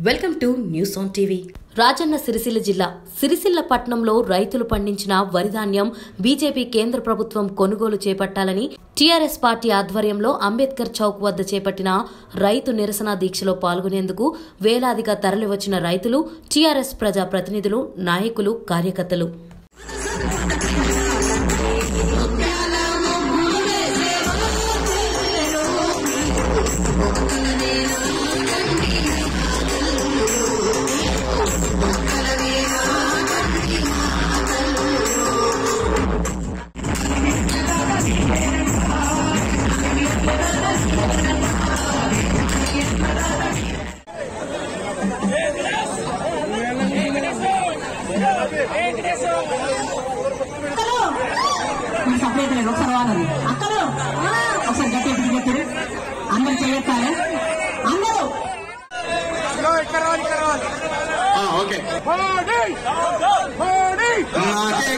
welcome to news on TV Rajanna Sircilla జిల్లా సిరిసిల్ల పట్నంలో రైతులు పండించిన వరి ధాన్యం బీజేపీ కేంద్ర ప్రభుత్వం కొనుగోలు చేపట్టాలని టీఆర్ఎస్ పార్టీ ఆధ్వర్యంలో అంబేద్కర్ చౌక్ వద్ద చేపట్టిన రైతు నిరసన దీక్షలో పాల్గొనేందుకు వేలాదిగా తరలివచ్చిన రైతులు టీఆర్ఎస్ ప్రజా ప్రతినిధులు నాయకులు కార్యకర్తలు మీకు సపరేట్ లేదు ఒకసారి వాళ్ళది అక్కలు ఒకసారి గట్టి ఎప్పుడు చెప్పారు అందరు చేయొత్తాలి అందరూ ఓకే మోడీ మోడీ నాకే